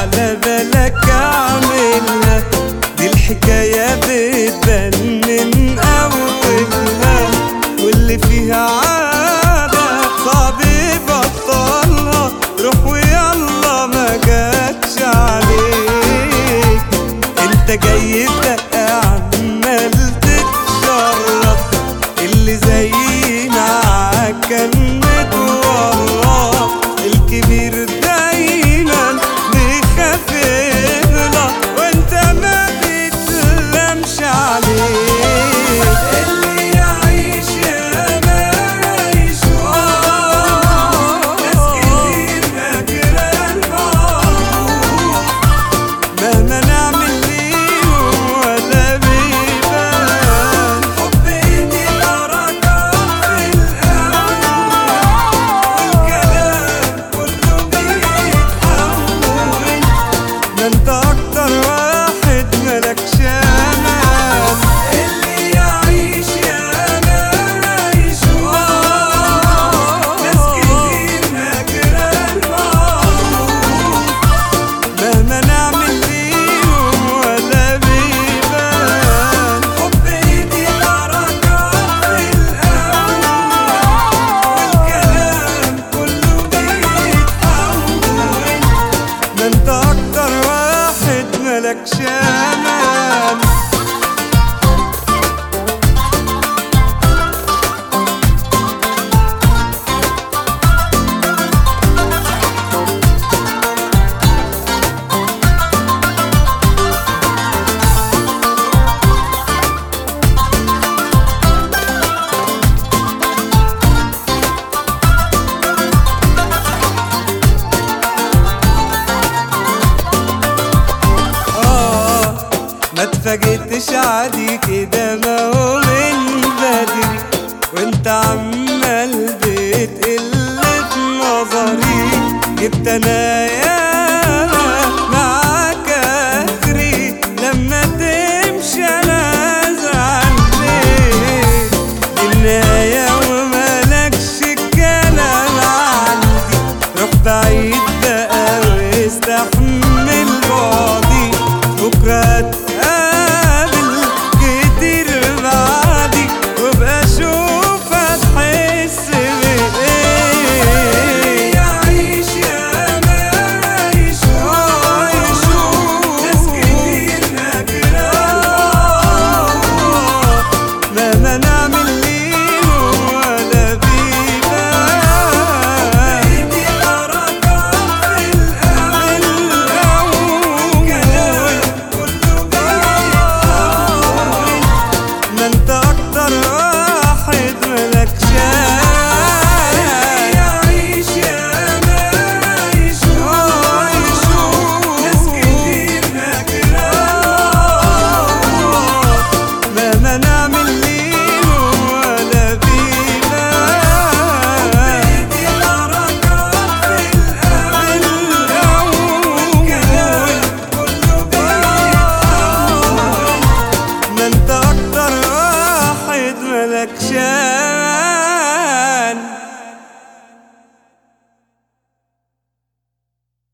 على بالك اعملها دي الحكاية بتبان من اولها واللي فيها عادة صعب يبطلها روح ويلا ما جاتش عليك انت جاي بقى عمال تتشرف اللي زينا كان متورط الكبير دايما بيخاف يغلط وانت ما بتلمش عليه اللي يعيش يا ما يعيش ناس كتير فاكرة المعروف مهما نعمل ليهم ولا بيبان حب ايدي بركة في الأول والكلام كله بيتحول ده انت اكتر واحد ملكش امان اللي يعيش يا ما يعيش ناس كتير فاكرة المعروف مهما نعمل ليهم ولا بيبان حب ايدي بركة في الأول والكلام كله بيتحول ده انت اكتر واحد ملكش امان آه ما اتفاجئتش عادي كده ما هو من بدري وانت عمال بتقل في نظري جبت انا يا معاك اخري لما تمشي انا ازعل ليه دي النهاية وملكش الكلام عندي روح بعيد بقى واستحمل بعدي بكرة اتقابل كتير بعدي وابقى اشوف هتحس بايه يعيش يا ما يعيش ناس كتير فاكرة مهما نعمل ليهم ولا بيبان ايدي بركة في الأول كلام كله بيتحول ما انت أكتر واحد ملكش